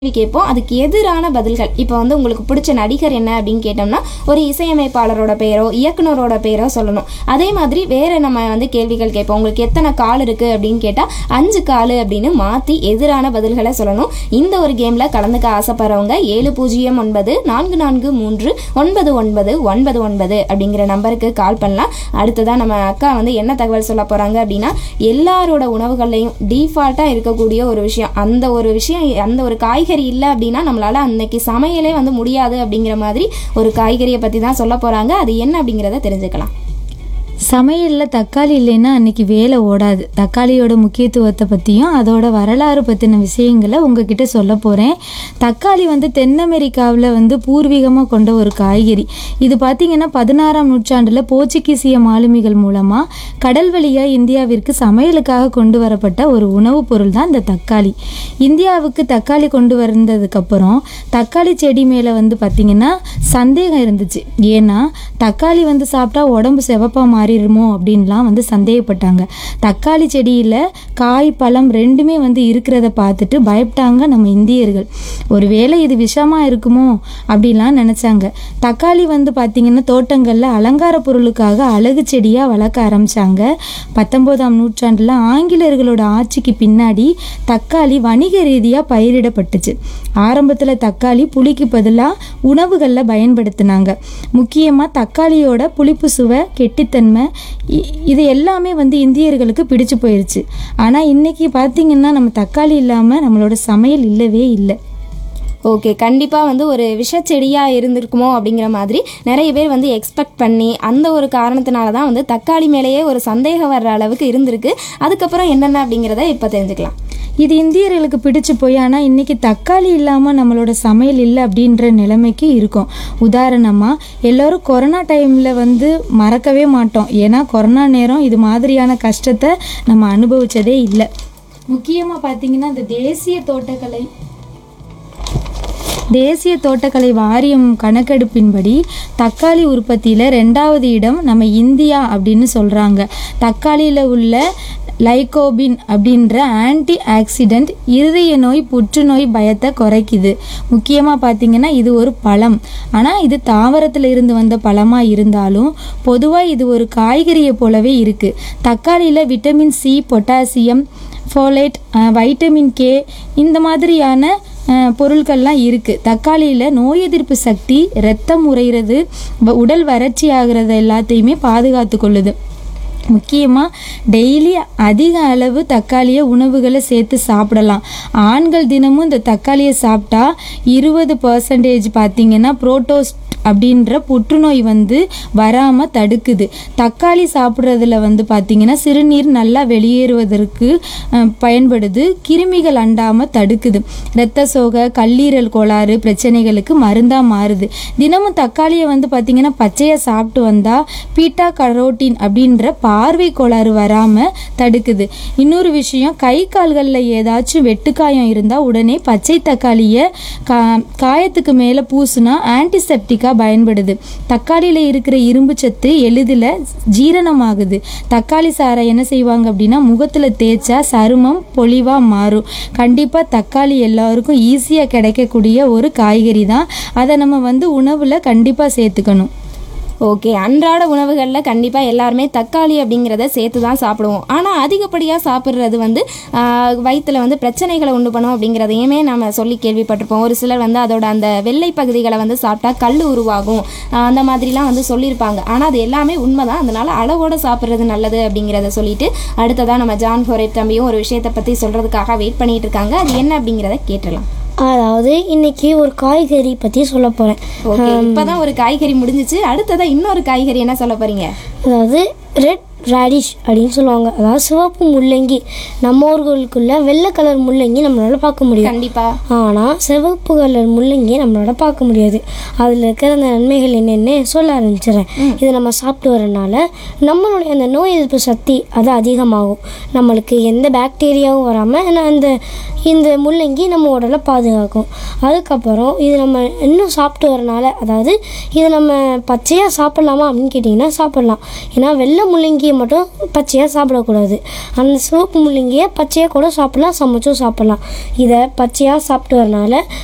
கேள்வி கேட்போம் அதுக்கு எதிரான பதில்கள் இப்போ வந்து உங்களுக்கு பிடிச்ச நடிகர் என்ன அப்படின்னு கேட்டோம்னா ஒரு இசையமைப்பாளரோட பெயரோ இயக்குனரோட பெயரோ சொல்லணும் அதே மாதிரி வேற நம்ம வந்து கேள்விகள் கேட்போம் உங்களுக்கு எத்தனை கால் இருக்கு அப்படின்னு கேட்டால் அஞ்சு கால் அப்படின்னு மாற்றி எதிரான பதில்களை சொல்லணும் இந்த ஒரு கேம்ல கலந்துக்க ஆசைப்படுறவங்க ஏழு பூஜ்ஜியம் ஒன்பது நான்கு நான்கு மூன்று ஒன்பது ஒன்பது ஒன்பது ஒன்பது அப்படிங்கிற நம்பருக்கு கால் பண்ணலாம் அடுத்ததா நம்ம அக்கா வந்து என்ன தகவல் சொல்ல போறாங்க அப்படின்னா எல்லாரோட உணவுகள்லையும் டீஃபால்ட்டாக இருக்கக்கூடிய ஒரு விஷயம் அந்த ஒரு விஷயம் அந்த ஒரு காய்கறி இல்லை அப்படின்னா நம்மளால அன்னைக்கு சமையலே வந்து முடியாது அப்படிங்கிற மாதிரி ஒரு காய்கறியை பற்றி தான் சொல்ல போறாங்க அது என்ன அப்படிங்கிறத தெரிஞ்சுக்கலாம் சமையலில் தக்காளி இல்லைன்னா அன்னைக்கு வேலை ஓடாது தக்காளியோட முக்கியத்துவத்தை பற்றியும் அதோட வரலாறு பற்றின விஷயங்களை உங்ககிட்ட சொல்ல போகிறேன் தக்காளி வந்து தென் அமெரிக்காவில் வந்து பூர்வீகமாக கொண்ட ஒரு காய்கறி இது பார்த்திங்கன்னா பதினாறாம் நூற்றாண்டில் போர்ச்சுகீசிய மாலுமிகள் மூலமாக கடல் வழியாக இந்தியாவிற்கு சமையலுக்காக கொண்டு வரப்பட்ட ஒரு உணவுப் பொருள் தான் இந்த தக்காளி இந்தியாவுக்கு தக்காளி கொண்டு வந்ததுக்கப்புறம் தக்காளி செடி மேலே வந்து பார்த்திங்கன்னா சந்தேகம் இருந்துச்சு ஏன்னா தக்காளி வந்து சாப்பிட்டா உடம்பு சிவப்பாக மாறிடுமோ அப்படின்லாம் வந்து சந்தேகப்பட்டாங்க தக்காளி செடியில் காய் பழம் ரெண்டுமே வந்து இருக்கிறத பார்த்துட்டு பயப்பட்டாங்க நம்ம இந்தியர்கள் ஒருவேளை இது விஷமாக இருக்குமோ அப்படின்லாம் நினச்சாங்க தக்காளி வந்து பார்த்திங்கன்னா தோட்டங்களில் அலங்கார பொருளுக்காக அழகு செடியாக வளர்க்க ஆரம்பித்தாங்க பத்தொம்போதாம் நூற்றாண்டில் ஆங்கிலேயர்களோட ஆட்சிக்கு பின்னாடி தக்காளி வணிக ரீதியாக பயிரிடப்பட்டுச்சு ஆரம்பத்தில் தக்காளி புளிக்கு பதிலாக உணவுகளில் பயன்படுத்தினாங்க முக்கியமாக தக்காளியோட புளிப்பு சுவை கெட்டித்தன்மை இ- இது எல்லாமே வந்து இந்தியர்களுக்கு பிடிச்சு போயிருச்சு ஆனால் இன்னைக்கு பார்த்தீங்கன்னா நம்ம தக்காளி இல்லாமல் நம்மளோட சமையல் இல்லவே இல்லை ஓகே கண்டிப்பாக வந்து ஒரு விஷச்செடியாக இருந்திருக்குமோ அப்படிங்கிற மாதிரி நிறைய பேர் வந்து எக்ஸ்பெக்ட் பண்ணி அந்த ஒரு காரணத்தினால தான் வந்து தக்காளி மேலேயே ஒரு சந்தேகம் வர்ற அளவுக்கு இருந்திருக்கு அதுக்கப்புறம் என்னென்ன அப்படிங்கிறத இப்போ தெரிஞ்சுக்கலாம் இது இந்தியர்களுக்கு பிடிச்சு போய் ஆனால் இன்னைக்கு தக்காளி இல்லாமல் நம்மளோட சமையல் இல்லை அப்படின்ற நிலைமைக்கு இருக்கும் உதாரணமாக எல்லோரும் கொரோனா டைமில் வந்து மறக்கவே மாட்டோம் ஏன்னா கொரோனா நேரம் இது மாதிரியான கஷ்டத்தை நம்ம அனுபவிச்சதே இல்லை முக்கியமாக பார்த்தீங்கன்னா இந்த தேசிய தோட்டக்கலை தேசிய தோட்டக்கலை வாரியம் கணக்கெடுப்பின்படி தக்காளி உற்பத்தியில் ரெண்டாவது இடம் நம்ம இந்தியா அப்படின்னு சொல்கிறாங்க தக்காளியில் உள்ள லைகோபின் அப்படின்ற ஆன்டி ஆக்சிடென்ட் இருதய நோய் புற்றுநோய் பயத்தை குறைக்குது முக்கியமாக பார்த்தீங்கன்னா இது ஒரு பழம் ஆனால் இது தாவரத்தில் இருந்து வந்த பழமாக இருந்தாலும் பொதுவாக இது ஒரு காய்கறியை போலவே இருக்குது தக்காளியில் vitamin C potassium folate vitamin K இந்த மாதிரியான அஹ், பொருட்கள்லாம் இருக்குது தக்காளியில் நோய் எதிர்ப்பு சக்தி ரத்தம் உறையிறது வ- உடல் வறட்சி ஆகிறது எல்லாத்தையுமே பாதுகாத்து கொள்ளுது முக்கியமாக டெய்லி அதிக அளவு தக்காளியை உணவுகளை சேர்த்து சாப்பிடலாம் ஆண்கள் தினமும் இந்த தக்காளியை சாப்பிட்டா இருபது பர்சன்டேஜ் பார்த்தீங்கன்னா புரோட்டோஸ் அப்படின்ற புற்றுநோய் வந்து வராமல் தடுக்குது தக்காளி சாப்பிட்றதுல வந்து பார்த்திங்கன்னா சிறுநீர் நல்லா வெளியேறுவதற்கு அஹ், பயன்படுது கிருமிகள் அண்டாமல் தடுக்குது இரத்த சோகை கல்லீரல் கோளாறு பிரச்சனைகளுக்கு மருந்தாக மாறுது தினமும் தக்காளியை வந்து பார்த்திங்கன்னா பச்சையாக சாப்பிட்டு வந்தால் பீட்டா கரோட்டின் அப்படின்ற பார்வை கோளாறு வராமல் தடுக்குது இன்னொரு விஷயம் கை கால்களில் ஏதாச்சும் வெட்டுக்காயம் இருந்தால் உடனே பச்சை தக்காளியை கா காயத்துக்கு மேலே பூசுனா ஆன்டிசெப்டிக்காக பயன்படுது தக்காளியில் இருக்கிற இரும்பு சத்து எளிதில் ஜீரணமாகுது தக்காளி சாறை என்ன செய்வாங்க அப்படின்னா முகத்தில் தேய்ச்சா சருமம் பொலிவாக மாறும் கண்டிப்பாக தக்காளி எல்லாருக்கும் ஈஸியாக கிடைக்கக்கூடிய ஒரு காய்கறி தான் அதை நம்ம வந்து உணவில் கண்டிப்பாக சேர்த்துக்கணும் ஓகே அன்றாட உணவுகளில் கண்டிப்பாக எல்லாருமே தக்காளி அப்படிங்கிறத சேர்த்து தான் சாப்பிடுவோம் ஆனால் அதிகப்படியாக சாப்பிட்றது வந்து ஆஹ், வயித்துல வந்து பிரச்சனைகளை உண்டு பண்ணும் அப்படிங்கிறதையுமே நம்ம சொல்லி கேள்விப்பட்டிருப்போம் ஒரு சிலர் வந்து அதோட அந்த வெள்ளை பகுதிகளை வந்து சாப்பிட்டா கல் உருவாகும் ஆஹ், அந்த மாதிரிலாம் வந்து சொல்லியிருப்பாங்க ஆனால் அது எல்லாமே உண்மைதான் அதனால அளவோட சாப்பிட்றது நல்லது அப்படிங்கிறத சொல்லிட்டு அடுத்ததாக நம்ம ஜான் ஃபோரேப் தம்பியும் ஒரு விஷயத்தை பற்றி சொல்கிறதுக்காக வெயிட் பண்ணிட்டு இருக்காங்க அது என்ன அப்படிங்கிறத கேட்டுடலாம் அதாவது இன்னைக்கு ஒரு காய்கறி பற்றி சொல்ல போகிறேன் ஓகே இப்போதான் ஒரு காய்கறி முடிஞ்சிச்சு அடுத்ததா இன்னொரு காய்கறி என்ன சொல்ல போறீங்க அதாவது ரெட் ரேடிஷ் அப்படின்னு சொல்லுவாங்க அதாவது சிவப்பு முள்ளங்கி நம்ம ஊர்களுக்குள்ள வெள்ளை கலர் முள்ளங்கி நம்மளால பார்க்க முடியும் கண்டிப்பா ஆனால் சிவப்பு கலர் முள்ளங்கி நம்மளால பார்க்க முடியாது அதில் இருக்கிற அந்த நன்மைகள் என்னென்னு சொல்ல ஆரம்பிச்சிடுறேன் இதை நம்ம சாப்பிட்டு வரனால நம்மளுடைய அந்த நோய் எதிர்ப்பு சக்தி அது அதிகமாகும் நம்மளுக்கு எந்த பாக்டீரியாவும் வராமல் அந்த இந்த முள்ளங்கி நம்ம உடலை பாதுகாக்கும் அதுக்கப்புறம் இது நம்ம இன்னும் சாப்பிட்டு வரனால அதாவது இதை நம்ம பச்சையாக சாப்பிட்லாமா அப்படின்னு கேட்டிங்கன்னா சாப்பிட்லாம் ஏன்னா வெள்ளை முள்ளங்கி முள்ளங்கியை மட்டும் பச்சையாக சாப்பிடக்கூடாது அந்த சிவப்பு முள்ளங்கியை பச்சையாக கூட சாப்பிடலாம் சமைச்சும் சாப்பிடலாம் இதை பச்சையாக சாப்பிட்டு வரனால